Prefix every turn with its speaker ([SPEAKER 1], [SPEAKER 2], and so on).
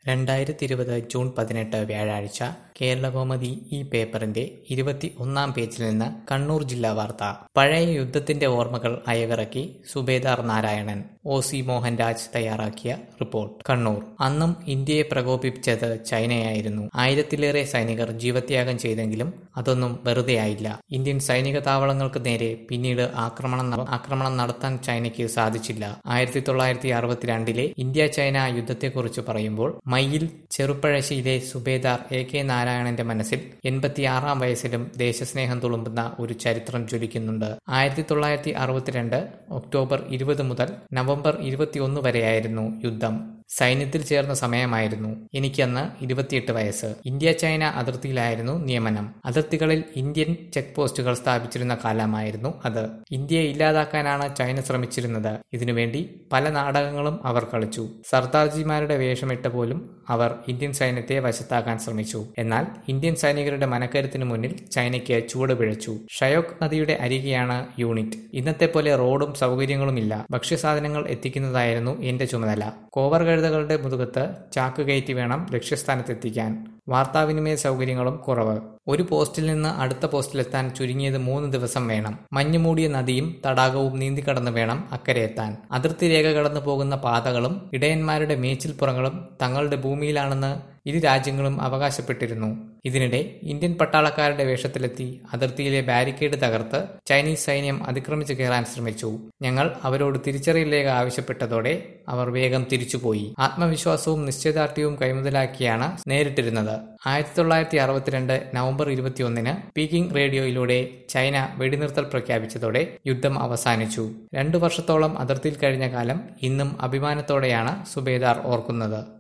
[SPEAKER 1] രണ്ടായിരത്തിയിരുപത് ജൂൺ പതിനെട്ട് വ്യാഴാഴ്ച കേരളകൗമുദി ഈ പേപ്പറിന്റെ ഇരുപത്തി ഒന്നാം പേജിൽ നിന്ന് കണ്ണൂർ ജില്ലാ വാർത്ത പഴയ യുദ്ധത്തിന്റെ ഓർമ്മകൾ അയവിറക്കി സുബേദാർ നാരായണൻ ഒ സി മോഹൻരാജ് തയ്യാറാക്കിയ റിപ്പോർട്ട് കണ്ണൂർ അന്നും ഇന്ത്യയെ പ്രകോപിപ്പിച്ചത് ചൈനയായിരുന്നു ആയിരത്തിലേറെ സൈനികർ ജീവത്യാഗം ചെയ്തെങ്കിലും അതൊന്നും വെറുതെയായില്ല ഇന്ത്യൻ സൈനിക താവളങ്ങൾക്ക് നേരെ പിന്നീട് ആക്രമണം നട- ആക്രമണം നടത്താൻ ചൈനയ്ക്ക് സാധിച്ചില്ല ആയിരത്തി തൊള്ളായിരത്തി അറുപത്തിരണ്ടിലെ ഇന്ത്യ ചൈന യുദ്ധത്തെക്കുറിച്ച് പറയുമ്പോൾ മയ്യിൽ ചെറുപ്പഴശ്ശിയിലെ സുബേദാർ എ കെ നാരായണന്റെ മനസ്സിൽ എൺപത്തിയാറാം വയസ്സിലും ദേശസ്നേഹം തുളുമ്പുന്ന ഒരു ചരിത്രം ജ്വലിക്കുന്നുണ്ട് ആയിരത്തി തൊള്ളായിരത്തി അറുപത്തിരണ്ട് ഒക്ടോബർ ഇരുപത് മുതൽ നവംബർ ഇരുപത്തിയൊന്ന് വരെയായിരുന്നു യുദ്ധം സൈന്യത്തിൽ ചേർന്ന സമയമായിരുന്നു എനിക്കന്ന് ഇരുപത്തിയെട്ട് വയസ്സ് ഇന്ത്യ ചൈന അതിർത്തിയിലായിരുന്നു നിയമനം അതിർത്തികളിൽ ഇന്ത്യൻ ചെക്ക് പോസ്റ്റുകൾ സ്ഥാപിച്ചിരുന്ന കാലമായിരുന്നു അത് ഇന്ത്യയെ ഇല്ലാതാക്കാനാണ് ചൈന ശ്രമിച്ചിരുന്നത് ഇതിനുവേണ്ടി പല നാടകങ്ങളും അവർ കളിച്ചു സർദാർജിമാരുടെ വേഷമിട്ട് പോലും അവർ ഇന്ത്യൻ സൈന്യത്തെ വശത്താക്കാൻ ശ്രമിച്ചു എന്നാൽ ഇന്ത്യൻ സൈനികരുടെ മനക്കരുത്തിന് മുന്നിൽ ചൈനയ്ക്ക് ചുവട് പിഴച്ചു ഷയോക്ക് നദിയുടെ അരികെയാണ് യൂണിറ്റ് ഇന്നത്തെ പോലെ റോഡും സൗകര്യങ്ങളുമില്ല ഭക്ഷ്യസാധനങ്ങൾ എത്തിക്കുന്നതായിരുന്നു എന്റെ ചുമതല കോവർ കഴുതകളുടെ മുതുകത്ത് ചാക്ക് കയറ്റി വേണം ലക്ഷ്യസ്ഥാനത്തെത്തിക്കാൻ വാർത്താവിനിമയ സൗകര്യങ്ങളും കുറവ് ഒരു പോസ്റ്റിൽ നിന്ന് അടുത്ത പോസ്റ്റിലെത്താൻ ചുരുങ്ങിയത് മൂന്ന് ദിവസം വേണം മഞ്ഞുമൂടിയ നദിയും തടാകവും നീന്തിക്കടന്ന് വേണം അക്കരെ എത്താൻ അതിർത്തി രേഖ കടന്നു പോകുന്ന പാതകളും ഇടയന്മാരുടെ മേച്ചിൽപ്പുറങ്ങളും തങ്ങളുടെ ഭൂമിയിലാണെന്ന് ഇരു രാജ്യങ്ങളും അവകാശപ്പെട്ടിരുന്നു ഇതിനിടെ ഇന്ത്യൻ പട്ടാളക്കാരുടെ വേഷത്തിലെത്തി അതിർത്തിയിലെ ബാരിക്കേഡ് തകർത്ത് ചൈനീസ് സൈന്യം അതിക്രമിച്ചു കയറാൻ ശ്രമിച്ചു ഞങ്ങൾ അവരോട് തിരിച്ചറിയൽ രേഖ ആവശ്യപ്പെട്ടതോടെ അവർ വേഗം തിരിച്ചുപോയി ആത്മവിശ്വാസവും നിശ്ചയദാർഢ്യവും കൈമുതലാക്കിയാണ് നേരിട്ടിരുന്നത് ആയിരത്തി തൊള്ളായിരത്തി അറുപത്തിരണ്ട് നവംബർ ഇരുപത്തിയൊന്നിന് പീക്കിംഗ് റേഡിയോയിലൂടെ ചൈന വെടിനിർത്തൽ പ്രഖ്യാപിച്ചതോടെ യുദ്ധം അവസാനിച്ചു രണ്ടു വർഷത്തോളം അതിർത്തിയിൽ കഴിഞ്ഞ കാലം ഇന്നും അഭിമാനത്തോടെയാണ് സുബേദാർ ഓർക്കുന്നത്